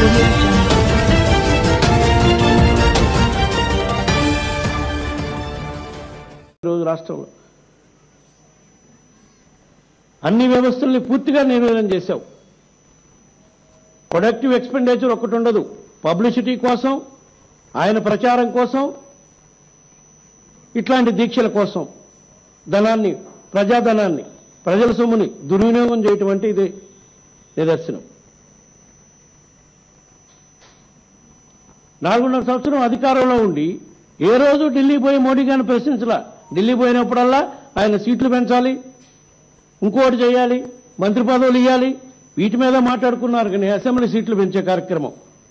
audio jungle. ఈరోజు రాష్ట్రంలో అన్ని వ్యవస్థల్ని పూర్తిగా నిర్వీర్యం చేశావు ప్రొడక్టివ్ ఎక్స్పెండిచర్ ఒకటి ఉండదు పబ్లిసిటీ కోసం ఆయన ప్రచారం కోసం ఇట్లాంటి దీక్షల కోసం ధనాన్ని ప్రజాధనాన్ని ప్రజల సొమ్ముని దుర్వినియోగం చేయటం అంటే ఇదే నిదర్శనం నాలుగున్నర సంవత్సరం అధికారంలో ఉండి ఏ రోజు ఢిల్లీ పోయి మోడీ గారిని ప్రశ్నించలా ఢిల్లీ పోయినప్పుడల్లా ఆయన సీట్లు పెంచాలి ఇంకోటి చేయాలి మంత్రి పదవులు ఇవ్వాలి వీటి మీద మాట్లాడుకున్నారు కానీ అసెంబ్లీ సీట్లు పెంచే కార్యక్రమం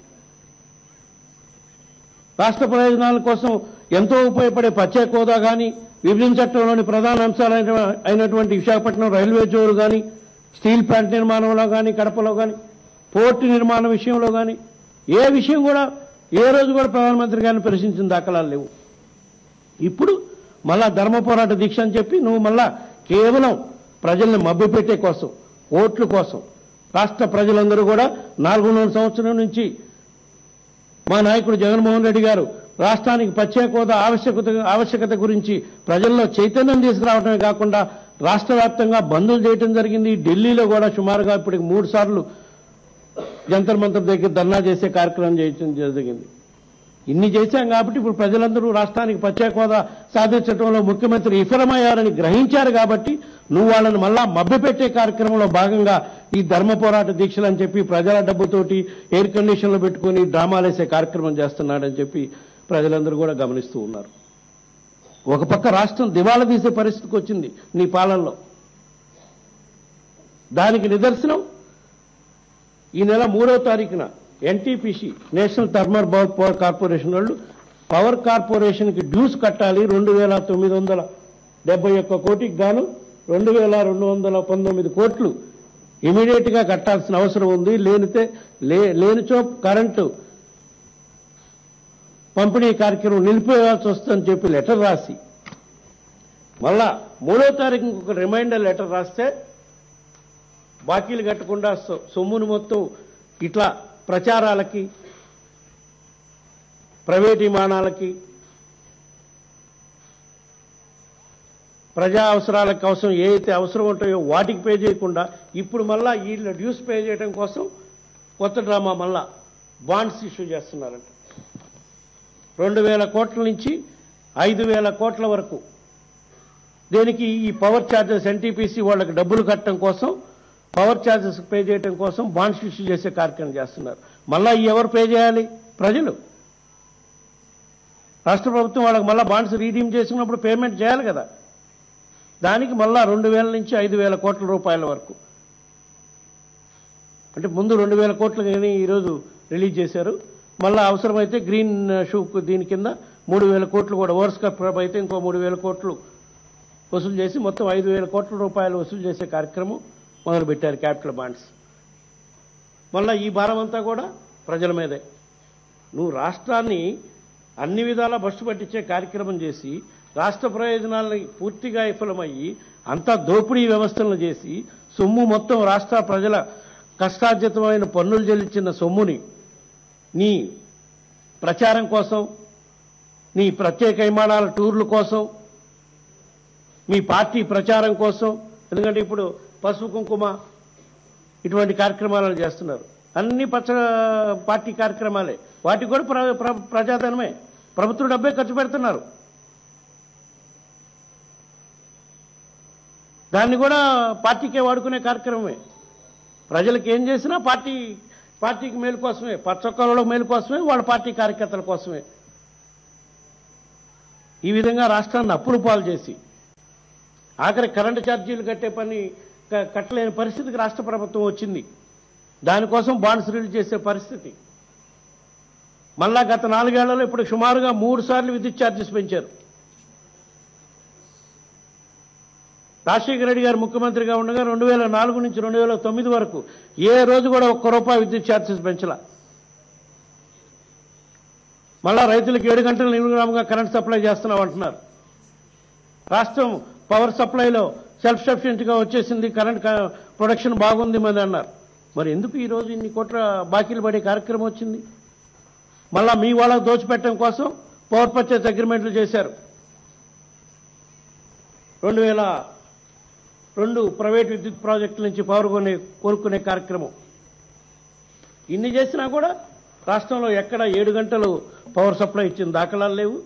రాష్ట్ర ప్రయోజనాల కోసం ఎంతో ఉపయోగపడే ప్రత్యేక హోదా కానీ విభజన చట్టంలోని ప్రధాన అంశాలైన అయినటువంటి విశాఖపట్నం రైల్వే జోరు కానీ స్టీల్ ప్లాంట్ నిర్మాణంలో కానీ కడపలో కానీ పోర్టు నిర్మాణం విషయంలో కానీ ఏ విషయం కూడా ఏ రోజు కూడా ప్రధానమంత్రి గారిని ప్రశ్నించిన దాఖలాలు లేవు ఇప్పుడు మళ్ళా ధర్మ పోరాట దీక్ష అని చెప్పి నువ్వు మళ్ళా కేవలం ప్రజల్ని మభ్యపెట్టే కోసం ఓట్ల కోసం రాష్ట్ర ప్రజలందరూ కూడా నాలుగున్నర సంవత్సరం నుంచి మా నాయకుడు జగన్మోహన్ రెడ్డి గారు రాష్ట్రానికి ప్రత్యేక హోదా ఆవశ్యకత ఆవశ్యకత గురించి ప్రజల్లో చైతన్యం తీసుకురావడమే కాకుండా రాష్ట్ర వ్యాప్తంగా బంధులు చేయడం జరిగింది ఢిల్లీలో కూడా సుమారుగా ఇప్పటికి మూడు సార్లు జంతర్ మంతర్ దగ్గర ధర్నా చేసే కార్యక్రమం చేయడం జరిగింది ఇన్ని చేశాం కాబట్టి ఇప్పుడు ప్రజలందరూ రాష్ట్రానికి ప్రత్యేక హోదా సాధించడంలో ముఖ్యమంత్రి విఫలమయ్యారని గ్రహించారు కాబట్టి నువ్వు వాళ్ళని మళ్ళా మభ్యపెట్టే కార్యక్రమంలో భాగంగా ఈ ధర్మ పోరాట దీక్షలు అని చెప్పి ప్రజల డబ్బుతోటి ఎయిర్ కండిషన్లు పెట్టుకుని డ్రామాలేసే కార్యక్రమం చేస్తున్నాడని చెప్పి ప్రజలందరూ కూడా గమనిస్తూ ఉన్నారు ఒక పక్క రాష్ట్రం దివాళా తీసే పరిస్థితికి వచ్చింది నీ పాలనలో దానికి నిదర్శనం ఈ నెల మూడో తారీఖున NTPC national thermal power corporation వాళ్ళు పవర్ కార్పొరేషన్కి డ్యూస్ కట్టాలి రెండు వేల తొమ్మిది వందల డెబ్బై ఒక్క కోటికి గాను రెండు వేల రెండు వందల పంతొమ్మిది కోట్లు ఇమీడియట్ గా కట్టాల్సిన అవసరం ఉంది లేనితే లే లేనిచో కరెంటు పంపిణీ కార్యక్రమం నిలిపేయాల్సి వస్తుందని చెప్పి లెటర్ రాసి మళ్ళా మూడో తారీఖు ఒక రిమైండర్ లెటర్ రాస్తే బాకీలు కట్టకుండా సొ- సొమ్మును మొత్తం ఇట్లా ప్రచారాలకి ప్రైవేట్ విమానాలకి ప్రజా అవసరాలకు అవసరం ఏ అయితే అవసరం ఉంటాయో వాటికి పే చేయకుండా ఇప్పుడు మళ్ళా వీళ్ళ డ్యూస్ పే చేయడం కోసం కొత్త డ్రామా మళ్ళా బాండ్స్ ఇష్యూ చేస్తున్నారంట రెండు వేల కోట్ల నుంచి ఐదు వేల కోట్ల వరకు దేనికి ఈ పవర్ ఛార్జెస్ ఎన్టీపీసీ వాళ్ళకి డబ్బులు కట్టడం కోసం పవర్ ఛార్జెస్ పే చేయడం కోసం బాండ్స్ ఇష్యూ చేసే కార్యక్రమం చేస్తున్నారు మళ్ళా ఈ ఎవరు పే చేయాలి ప్రజలు రాష్ట్ర ప్రభుత్వం వాళ్ళకి మళ్ళా బాండ్స్ రీడీమ్ చేసుకున్నప్పుడు పేమెంట్ చేయాలి కదా దానికి మళ్ళా రెండు వేల నుంచి ఐదు వేల కోట్ల రూపాయల వరకు అంటే ముందు రెండు వేల కోట్లు కానీ ఈరోజు రిలీజ్ చేశారు మళ్ళా అవసరమైతే గ్రీన్ షూ దీని కింద మూడు వేల కోట్లు కూడా ఓవర్స్ కప్ అయితే ఇంకో మూడు వేల కోట్లు వసూలు చేసి మొత్తం ఐదు వేల కోట్ల రూపాయలు వసూలు చేసే కార్యక్రమం మొదలుపెట్టారు క్యాపిటల్ బాండ్స్ మళ్ళా ఈ భారం అంతా కూడా ప్రజల మీదే నువ్వు రాష్ట్రాన్ని అన్ని విధాలా బస్సు పట్టించే కార్యక్రమం చేసి రాష్ట్ర ప్రయోజనాలని పూర్తిగా విఫలమయ్యి అంతా దోపిడీ వ్యవస్థలను చేసి సొమ్ము మొత్తం రాష్ట్ర ప్రజల కష్టార్జితమైన పన్నులు చెల్లించిన సొమ్ముని నీ ప్రచారం కోసం నీ ప్రత్యేక విమానాల టూర్ల కోసం మీ పార్టీ ప్రచారం కోసం ఎందుకంటే ఇప్పుడు పసుపు కుంకుమ ఇటువంటి కార్యక్రమాలను చేస్తున్నారు అన్ని పచ్చ పార్టీ కార్యక్రమాలే వాటికి కూడా ప్ర ప్ర- ప్రజాధనమే ప్రభుత్వం డబ్బే ఖర్చు పెడుతున్నారు దాన్ని కూడా పార్టీకే వాడుకునే కార్యక్రమమే ప్రజలకు ఏం చేసినా పార్టీ పార్టీకి మేలు కోసమే పచ్చొక్కలలో మేలు కోసమే వాళ్ళ పార్టీ కార్యకర్తల కోసమే ఈ విధంగా రాష్ట్రాన్ని అప్పులు పాలు చేసి ఆఖరి కరెంటు ఛార్జీలు కట్టే పని క- కట్టలేని పరిస్థితికి రాష్ట్ర ప్రభుత్వం వచ్చింది దానికోసం బాండ్స్ రిలీజ్ చేసే పరిస్థితి మళ్ళా గత నాలుగేళ్లలో ఇప్పుడు సుమారుగా మూడు సార్లు విద్యుత్ ఛార్జెస్ పెంచారు రాజశేఖర రెడ్డి గారు ముఖ్యమంత్రిగా ఉండగా రెండు వేల నాలుగు నుంచి రెండు వేల తొమ్మిది వరకు ఏ రోజు కూడా ఒక్క రూపాయి విద్యుత్ ఛార్జెస్ పెంచలా మళ్ళా రైతులకు ఏడు గంటల నిర్విరామంగా కరెంట్ సప్లై చేస్తున్నాం అంటున్నారు రాష్ట్రం పవర్ సప్లైలో సెల్ఫ్ సఫిషియెంట్ గా వచ్చేసింది కరెంట్ క- ప్రొడక్షన్ బాగుంది మరి అన్నారు మరి ఎందుకు ఈరోజు ఇన్ని కోట్ల బాకీలు పడే కార్యక్రమం వచ్చింది మళ్ళా మీ వాళ్ళకు దోచిపెట్టడం కోసం పవర్ పర్చేస్ అగ్రిమెంట్లు చేశారు రెండు వేల రెండు ప్రైవేట్ విద్యుత్ ప్రాజెక్టుల నుంచి పవర్ కొనే కోరుకునే కార్యక్రమం ఇన్ని చేసినా కూడా రాష్ట్రంలో ఎక్కడ ఏడు గంటలు పవర్ సప్లై ఇచ్చిన దాఖలాలు లేవు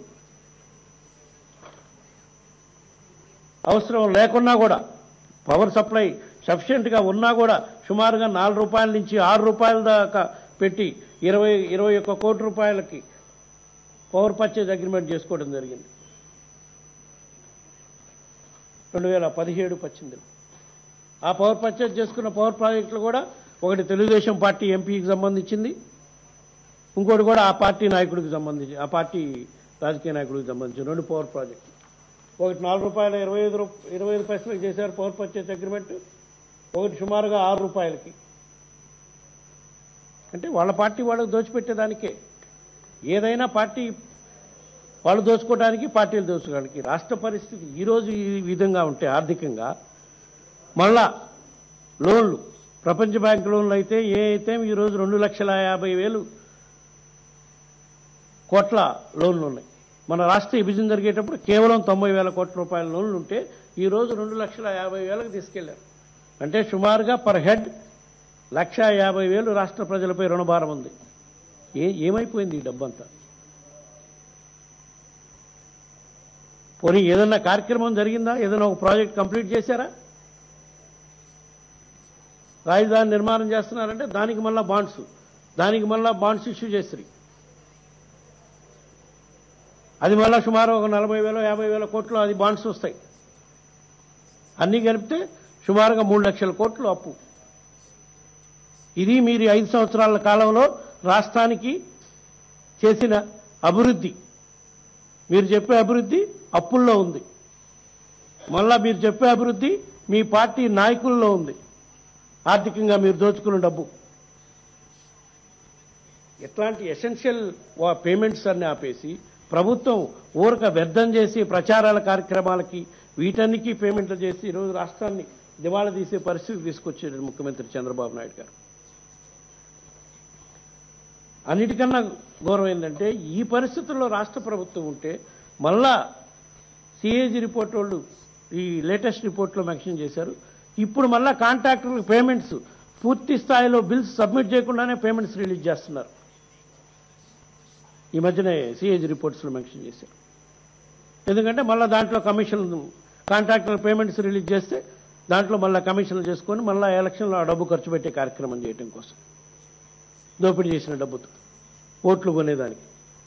అవసరం లేకున్నా కూడా పవర్ సప్లై సఫిషియెంట్గా ఉన్నా కూడా సుమారుగా నాలుగు రూపాయల నుంచి ఆరు రూపాయల దాకా పెట్టి ఇరవై ఇరవై ఒక్క కోటి రూపాయలకి పవర్ పర్చేజ్ అగ్రిమెంట్ చేసుకోవడం జరిగింది రెండు వేల పదిహేడు పద్దెనిమిదిలో ఆ పవర్ పర్చేజ్ చేసుకున్న పవర్ ప్రాజెక్టులు కూడా ఒకటి తెలుగుదేశం పార్టీ ఎంపీకి సంబంధించింది ఇంకోటి కూడా ఆ పార్టీ నాయకుడికి సంబంధించి ఆ పార్టీ రాజకీయ నాయకుడికి సంబంధించి రెండు పవర్ ప్రాజెక్టులు ఒకటి నాలుగు రూపాయల ఇరవై ఐదు రూప ఇరవై ఐదు పైసలకు చేశారు పవర్ పర్చేజ్ అగ్రిమెంట్ ఒకటి సుమారుగా ఆరు రూపాయలకి అంటే వాళ్ళ పార్టీ వాళ్ళకు దోచిపెట్టేదానికే ఏదైనా పార్టీ వాళ్ళు దోచుకోవడానికి పార్టీలు దోచుకోవడానికి రాష్ట్ర పరిస్థితి ఈరోజు ఈ విధంగా ఉంటే ఆర్థికంగా మళ్ళా లోన్లు ప్రపంచ బ్యాంక్ లోన్లు అయితే ఏ అయితే ఈరోజు రెండు లక్షల యాభై వేలు కోట్ల లోన్లు ఉన్నాయి మన రాష్ట్ర విభజన జరిగేటప్పుడు కేవలం తొంభై వేల కోట్ల రూపాయల లోన్లు ఉంటే ఈరోజు రెండు లక్షల యాభై వేలకు తీసుకెళ్లారు అంటే సుమారుగా పర్ హెడ్ లక్ష యాభై వేలు రాష్ట్ర ప్రజలపై రుణభారం ఉంది ఏ ఏమైపోయింది ఈ డబ్బంతా పోనీ ఏదన్నా కార్యక్రమం జరిగిందా ఏదైనా ఒక ప్రాజెక్ట్ కంప్లీట్ చేశారా రాజధాని నిర్మాణం చేస్తున్నారంటే దానికి మళ్ళా బాండ్స్ దానికి మళ్ళా బాండ్స్ ఇష్యూ చేస్తారు అది మళ్ళా సుమారు ఒక నలభై వేల యాభై వేల కోట్లు అది బాండ్స్ వస్తాయి అన్నీ కలిపితే సుమారుగా మూడు లక్షల కోట్లు అప్పు ఇది మీరు ఐదు సంవత్సరాల కాలంలో రాష్ట్రానికి చేసిన అభివృద్ధి మీరు చెప్పే అభివృద్ధి అప్పుల్లో ఉంది మళ్ళా మీరు చెప్పే అభివృద్ధి మీ పార్టీ నాయకుల్లో ఉంది ఆర్థికంగా మీరు దోచుకున్న డబ్బు ఎట్లాంటి ఎసెన్షియల్ పేమెంట్స్ అన్ని ఆపేసి ప్రభుత్వం ఊరక వ్యర్థం చేసి ప్రచారాల కార్యక్రమాలకి వీటన్నికి పేమెంట్లు చేసి ఈరోజు రాష్ట్రాన్ని దివాళా తీసే పరిస్థితి తీసుకొచ్చాడు ముఖ్యమంత్రి చంద్రబాబు నాయుడు గారు అన్నిటికన్నా గౌరవం ఏంటంటే ఈ పరిస్థితుల్లో రాష్ట్ర ప్రభుత్వం ఉంటే మళ్ళా సిఏజీ రిపోర్ట్ వాళ్ళు ఈ లేటెస్ట్ రిపోర్ట్లో మెన్షన్ చేశారు ఇప్పుడు మళ్ళా కాంట్రాక్టర్లకు పేమెంట్స్ పూర్తి స్థాయిలో బిల్స్ సబ్మిట్ చేయకుండానే పేమెంట్స్ రిలీజ్ చేస్తున్నారు ఈ మధ్యనే సిఏజీ రిపోర్ట్స్లో మెన్షన్ చేశారు ఎందుకంటే మళ్ళీ దాంట్లో కమిషన్ కాంట్రాక్టర్ పేమెంట్స్ రిలీజ్ చేస్తే దాంట్లో మళ్ళీ కమిషన్లు చేసుకొని మళ్ళీ ఎలక్షన్లో ఆ డబ్బు ఖర్చు పెట్టే కార్యక్రమం చేయడం కోసం దోపిడీ చేసిన డబ్బుతో ఓట్లు కొనేదానికి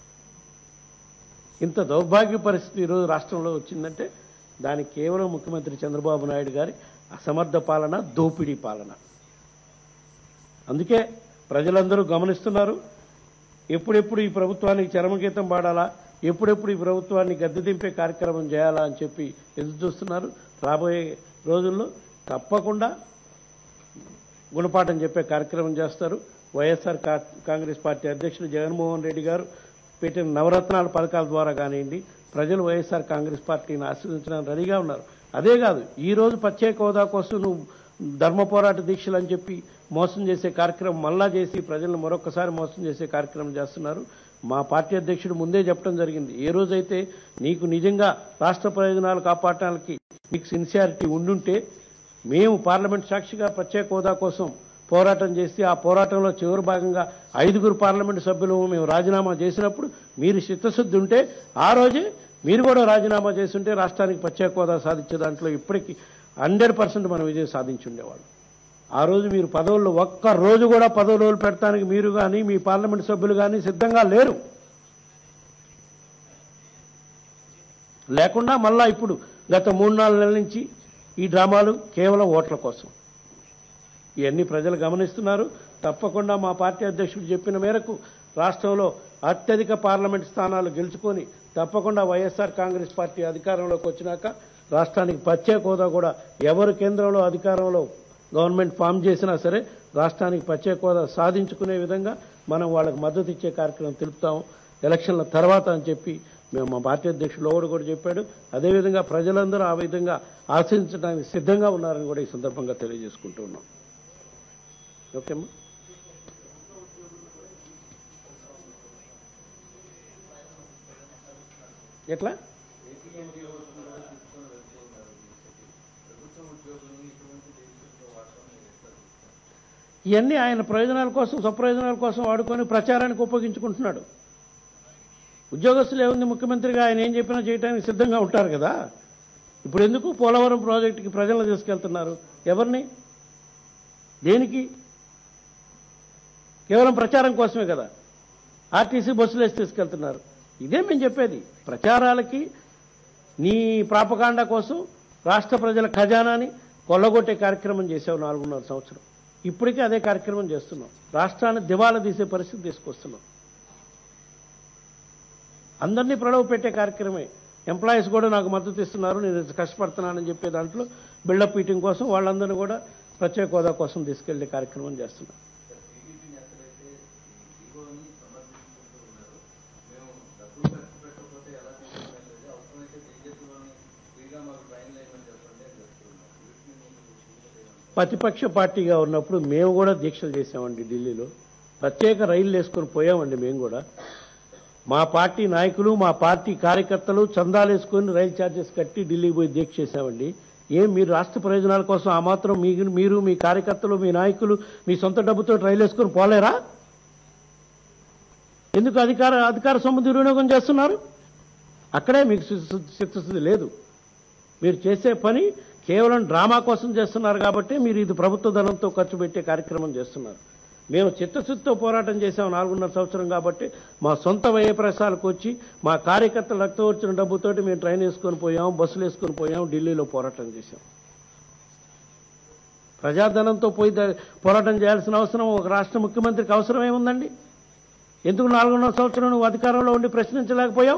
ఇంత దౌర్భాగ్య పరిస్థితి ఈరోజు రాష్ట్రంలో వచ్చిందంటే దానికి కేవలం ముఖ్యమంత్రి చంద్రబాబు నాయుడు గారి అసమర్థ పాలన దోపిడీ పాలన అందుకే ప్రజలందరూ గమనిస్తున్నారు ఎప్పుడెప్పుడు ఈ ప్రభుత్వానికి చరమగీతం పాడాలా ఎప్పుడెప్పుడు ఈ ప్రభుత్వాన్ని గద్దె దింపే కార్యక్రమం చేయాలా అని చెప్పి ఎదురు చూస్తున్నారు రాబోయే రోజుల్లో తప్పకుండా గుణపాఠం చెప్పే కార్యక్రమం చేస్తారు వైఎస్ఆర్ కా- కాంగ్రెస్ పార్టీ అధ్యక్షులు జగన్మోహన్ రెడ్డి గారు పెట్టిన నవరత్నాల పథకాల ద్వారా కానివ్వండి ప్రజలు వైఎస్ఆర్ కాంగ్రెస్ పార్టీని ఆశీర్వదించడానికి రెడీగా ఉన్నారు అదే కాదు ఈ రోజు ప్రత్యేక హోదా కోసం నువ్వు ధర్మ పోరాట దీక్షలు అని చెప్పి మోసం చేసే కార్యక్రమం మళ్ళా చేసి ప్రజలను మరొకసారి మోసం చేసే కార్యక్రమం చేస్తున్నారు మా పార్టీ అధ్యక్షుడు ముందే చెప్పడం జరిగింది ఏ రోజైతే నీకు నిజంగా రాష్ట్ర ప్రయోజనాలు కాపాడటానికి నీకు సిన్సియారిటీ ఉండుంటే మేము పార్లమెంట్ సాక్షిగా ప్రత్యేక హోదా కోసం పోరాటం చేసి ఆ పోరాటంలో చివరి భాగంగా ఐదుగురు పార్లమెంటు సభ్యులు మేము రాజీనామా చేసినప్పుడు మీరు చిత్తశుద్ధి ఉంటే ఆ రోజే మీరు కూడా రాజీనామా చేస్తుంటే రాష్ట్రానికి ప్రత్యేక హోదా సాధించే దాంట్లో ఇప్పటికీ హండ్రెడ్ పర్సెంట్ మనం విజయం సాధించి ఉండేవాళ్ళు ఆ రోజు మీరు పదవుల్లో ఒక్క రోజు కూడా పదవి రోజులు పెడతానికి మీరు కానీ మీ పార్లమెంట్ సభ్యులు కానీ సిద్ధంగా లేరు లేకుండా మళ్ళా ఇప్పుడు గత మూడు నాలుగు నెలల నుంచి ఈ డ్రామాలు కేవలం ఓట్ల కోసం ఇవన్నీ ప్రజలు గమనిస్తున్నారు తప్పకుండా మా పార్టీ అధ్యక్షుడు చెప్పిన మేరకు రాష్ట్రంలో అత్యధిక పార్లమెంట్ స్థానాలు గెలుచుకొని తప్పకుండా వైఎస్ఆర్ కాంగ్రెస్ పార్టీ అధికారంలోకి వచ్చినాక రాష్ట్రానికి ప్రత్యేక హోదా కూడా ఎవరు కేంద్రంలో అధికారంలో గవర్నమెంట్ ఫామ్ చేసినా సరే రాష్ట్రానికి ప్రత్యేక హోదా సాధించుకునే విధంగా మనం వాళ్ళకి మద్దతు ఇచ్చే కార్యక్రమం తెలుపుతాం ఎలక్షన్ల తర్వాత అని చెప్పి మేము మా పార్టీ అధ్యక్షులు ఒకడు కూడా చెప్పాడు అదేవిధంగా ప్రజలందరూ ఆ విధంగా ఆశించడానికి సిద్ధంగా ఉన్నారని కూడా ఈ సందర్భంగా తెలియజేసుకుంటూ ఉన్నాం ఓకేమ్మా ఎట్లా ఇవన్నీ ఆయన ప్రయోజనాల కోసం స్వప్రయోజనాల కోసం వాడుకొని ప్రచారానికి ఉపయోగించుకుంటున్నాడు ఉద్యోగస్తులు ఏముంది ముఖ్యమంత్రిగా ఆయన ఏం చెప్పినా చేయడానికి సిద్ధంగా ఉంటారు కదా ఇప్పుడు ఎందుకు పోలవరం ప్రాజెక్టుకి ప్రజలను తీసుకెళ్తున్నారు ఎవరిని దేనికి కేవలం ప్రచారం కోసమే కదా ఆర్టీసీ బస్సులు వేసి తీసుకెళ్తున్నారు ఇదే మేము చెప్పేది ప్రచారాలకి నీ ప్రాపకాండ కోసం రాష్ట్ర ప్రజల ఖజానాని కొల్లగొట్టే కార్యక్రమం చేసావు నాలుగున్నర సంవత్సరం ఇప్పటికీ అదే కార్యక్రమం చేస్తున్నాం రాష్ట్రాన్ని దివాలా తీసే పరిస్థితి తీసుకొస్తున్నాం అందరినీ ప్రలోభ పెట్టే కార్యక్రమే ఎంప్లాయీస్ కూడా నాకు మద్దతు ఇస్తున్నారు నేను ఇంత కష్టపడుతున్నానని చెప్పే దాంట్లో బిల్డప్ మీటింగ్ కోసం వాళ్ళందరినీ కూడా ప్రత్యేక హోదా కోసం తీసుకెళ్లే కార్యక్రమం చేస్తున్నాం టీడీపీ నేతలైతే ఈగోని సమర్థించుకుంటూ ఉన్నారు మేము డబ్బులు ఖర్చు పెట్టకపోతే ఎలా తీసుకునేది అవసరమైతే బీజేపీలోని ఫ్రీగా మాకు ట్రైన్ లేమని చెప్పండి అని చెప్తున్నారు వీటిని మీకు ప్రతిపక్ష పార్టీగా ఉన్నప్పుడు మేము కూడా దీక్షలు చేసామండి ఢిల్లీలో ప్రత్యేక రైళ్లు వేసుకొని పోయామండి మేము కూడా మా పార్టీ నాయకులు మా పార్టీ కార్యకర్తలు చందాలు వేసుకొని రైలు ఛార్జెస్ కట్టి ఢిల్లీకి పోయి దీక్ష చేశామండి ఏం మీరు రాష్ట్ర ప్రయోజనాల కోసం ఆ మాత్రం మీ మీరు మీ కార్యకర్తలు మీ నాయకులు మీ సొంత డబ్బుతో రైలు వేసుకొని పోలేరా ఎందుకు అధికార అధికార సొమ్ము దుర్వినియోగం చేస్తున్నారు అక్కడే మీకు సి- సి- చిత్తశుద్ధి లేదు మీరు చేసే పని కేవలం డ్రామా కోసం చేస్తున్నారు కాబట్టి మీరు ఇది ప్రభుత్వ ధనంతో ఖర్చు పెట్టే కార్యక్రమం చేస్తున్నారు మేము చిత్తశుద్ధితో పోరాటం చేసాం నాలుగున్నర సంవత్సరం కాబట్టి మా సొంత వ్యయ ప్రసారాలకు వచ్చి మా కార్యకర్తలు రక్త వచ్చిన డబ్బుతోటి మేము ట్రైన్ వేసుకొని పోయాం బస్సులు వేసుకొని పోయాం ఢిల్లీలో పోరాటం చేశాం ప్రజాధనంతో పోయి ద- పోరాటం చేయాల్సిన అవసరం ఒక రాష్ట్ర ముఖ్యమంత్రికి అవసరం ఏముందండి ఎందుకు నాలుగున్నర సంవత్సరం నువ్వు అధికారంలో ఉండి ప్రశ్నించలేకపోయావు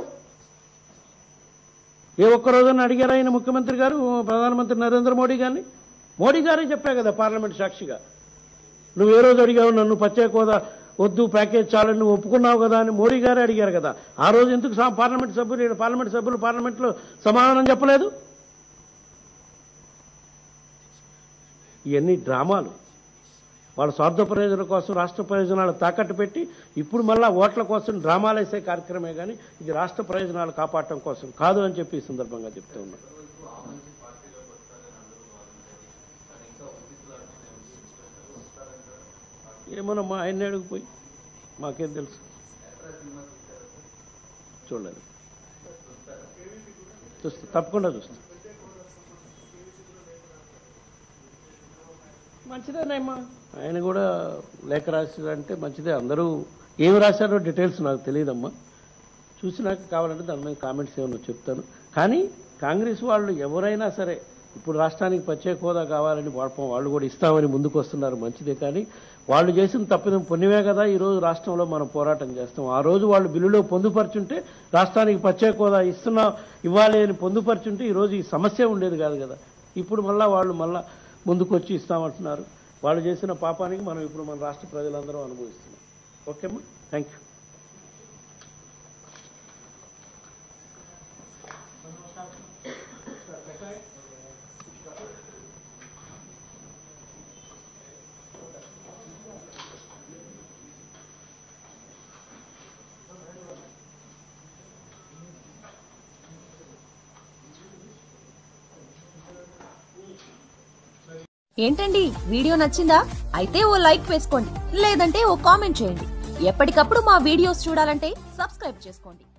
ఏ ఒక్క రోజున అడిగారా ఆయన ముఖ్యమంత్రి గారు ప్రధానమంత్రి నరేంద్ర మోడీ గారిని మోడీ గారే చెప్పా కదా పార్లమెంట్ సాక్షిగా నువ్వు ఏ రోజు అడిగావు నన్ను ప్రత్యేక హోదా వద్దు ప్యాకేజ్ చాలని నువ్వు ఒప్పుకున్నావు కదా అని మోడీ గారే అడిగారు కదా ఆ రోజు ఎందుకు సా- పార్లమెంట్ సభ్యులు ఈడ పార్లమెంట్ సభ్యులు పార్లమెంట్లో సమాధానం చెప్పలేదు ఇవన్నీ డ్రామాలు వాళ్ళ స్వార్థ ప్రయోజనాల కోసం రాష్ట్ర ప్రయోజనాలు తాకట్టు పెట్టి ఇప్పుడు మళ్ళా ఓట్ల కోసం డ్రామాలు వేసే కార్యక్రమే కానీ ఇది రాష్ట్ర ప్రయోజనాలు కాపాడటం కోసం కాదు అని చెప్పి ఈ సందర్భంగా చెప్తూ ఉన్నాను ఏమోనమ్మా ఆయన అడుగుపోయి మాకేం తెలుసు చూడలేదు చూస్తా తప్పకుండా చూస్తా మంచిదేనమ్మా ఆయన కూడా లేఖ రాశారంటే మంచిదే అందరూ ఏం రాశారో డీటెయిల్స్ నాకు తెలియదమ్మా చూసినాక కావాలంటే దాని మీద కామెంట్స్ ఏమన్నా చెప్తాను కానీ కాంగ్రెస్ వాళ్ళు ఎవరైనా సరే ఇప్పుడు రాష్ట్రానికి ప్రత్యేక హోదా కావాలని పాపం వాళ్ళు కూడా ఇస్తామని ముందుకు వస్తున్నారు మంచిదే కానీ వాళ్ళు చేసిన తప్పిదం పుణ్యమే కదా ఈ రోజు రాష్ట్రంలో మనం పోరాటం చేస్తాం ఆ రోజు వాళ్ళు బిల్లులో పొందుపరుచుంటే రాష్ట్రానికి ప్రత్యేక హోదా ఇస్తున్నా ఇవ్వాలి అని పొందుపరుచుంటే ఈ రోజు ఈ సమస్య ఉండేది కాదు కదా ఇప్పుడు మళ్ళా వాళ్ళు మళ్ళా ముందుకు వచ్చి ఇస్తామంటున్నారు వాళ్ళు చేసిన పాపానికి మనం ఇప్పుడు మన రాష్ట్ర ప్రజలందరం అనుభవిస్తున్నాం ఓకేమ్మా థ్యాంక్ యూ ఏంటండి వీడియో నచ్చిందా అయితే ఓ లైక్ వేసుకోండి లేదంటే ఓ కామెంట్ చేయండి ఎప్పటికప్పుడు మా వీడియోస్ చూడాలంటే సబ్స్క్రైబ్ చేసుకోండి